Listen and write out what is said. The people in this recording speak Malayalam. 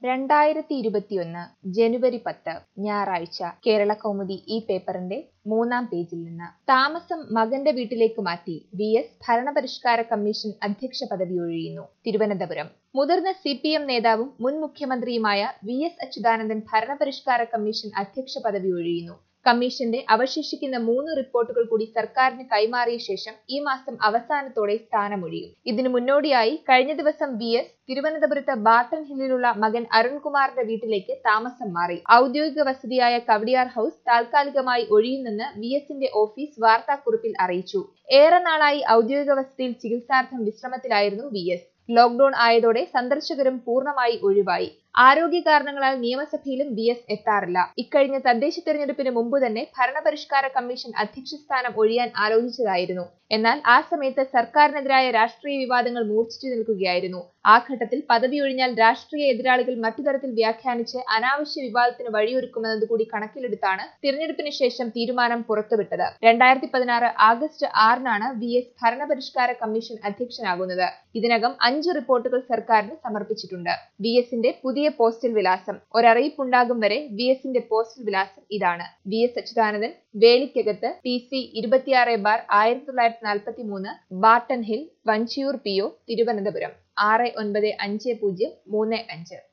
രണ്ടായിരത്തി ഇരുപത്തിയൊന്ന് ജനുവരി പത്ത് ഞായറാഴ്ച കേരള കൗമുദി ഈ പേപ്പറിന്റെ മൂന്നാം പേജിൽ നിന്ന് താമസം മകന്റെ വീട്ടിലേക്ക് മാറ്റി വി എസ് ഭരണപരിഷ്കാര കമ്മീഷൻ അധ്യക്ഷ പദവി ഒഴിയുന്നു തിരുവനന്തപുരം മുതിർന്ന സി പി എം നേതാവും മുൻ മുഖ്യമന്ത്രിയുമായ വി എസ് അച്യുതാനന്ദൻ ഭരണപരിഷ്കാര കമ്മീഷൻ അധ്യക്ഷ പദവി ഒഴിയുന്നു കമ്മീഷന്റെ അവശേഷിക്കുന്ന മൂന്ന് റിപ്പോർട്ടുകൾ കൂടി സർക്കാരിന് കൈമാറിയ ശേഷം ഈ മാസം അവസാനത്തോടെ സ്ഥാനമൊഴിയും ഇതിനു മുന്നോടിയായി കഴിഞ്ഞ ദിവസം വി എസ് തിരുവനന്തപുരത്ത് ബാർട്ടൺ ഹില്ലിലുള്ള മകൻ അരുൺകുമാറിന്റെ വീട്ടിലേക്ക് താമസം മാറി ഔദ്യോഗിക വസതിയായ കവടിയാർ ഹൌസ് താൽക്കാലികമായി ഒഴിയുന്നെന്ന് വി എസിന്റെ ഓഫീസ് വാർത്താക്കുറിപ്പിൽ അറിയിച്ചു ഏറെ നാളായി ഔദ്യോഗിക വസതിയിൽ ചികിത്സാർത്ഥം വിശ്രമത്തിലായിരുന്നു വി എസ് ലോക്ഡൌൺ ആയതോടെ സന്ദർശകരും പൂർണ്ണമായി ഒഴിവായി ആരോഗ്യ കാരണങ്ങളാൽ നിയമസഭയിലും വി എസ് എത്താറില്ല ഇക്കഴിഞ്ഞ തദ്ദേശ തെരഞ്ഞെടുപ്പിന് മുമ്പ് തന്നെ ഭരണപരിഷ്കാര കമ്മീഷൻ അധ്യക്ഷ സ്ഥാനം ഒഴിയാൻ ആലോചിച്ചതായിരുന്നു എന്നാൽ ആ സമയത്ത് സർക്കാരിനെതിരായ രാഷ്ട്രീയ വിവാദങ്ങൾ മൂർച്ഛിച്ചു നിൽക്കുകയായിരുന്നു ആ ഘട്ടത്തിൽ പദവി ഒഴിഞ്ഞാൽ രാഷ്ട്രീയ എതിരാളികൾ മറ്റു തരത്തിൽ വ്യാഖ്യാനിച്ച് അനാവശ്യ വിവാദത്തിന് വഴിയൊരുക്കുമെന്നത് കൂടി കണക്കിലെടുത്താണ് തിരഞ്ഞെടുപ്പിന് ശേഷം തീരുമാനം പുറത്തുവിട്ടത് രണ്ടായിരത്തി പതിനാറ് ആഗസ്റ്റ് ആറിനാണ് വി എസ് ഭരണപരിഷ്കാര കമ്മീഷൻ അധ്യക്ഷനാകുന്നത് ഇതിനകം അഞ്ച് റിപ്പോർട്ടുകൾ സർക്കാരിന് സമർപ്പിച്ചിട്ടുണ്ട് വി എസിന്റെ പുതിയ പോസ്റ്റൽ വിലാസം ഒരറിയിപ്പുണ്ടാകും വരെ വി എസിന്റെ പോസ്റ്റൽ വിലാസം ഇതാണ് V S Achuthanandan Velikkakathu T C ഇരുപത്തിയാറ് ബാർ ആയിരത്തി തൊള്ളായിരത്തി നാൽപ്പത്തി മൂന്ന് Barton hill Vanchiyoor P O Thiruvananthapuram ആറ് ഒൻപത് അഞ്ച് പൂജ്യം മൂന്ന് അഞ്ച്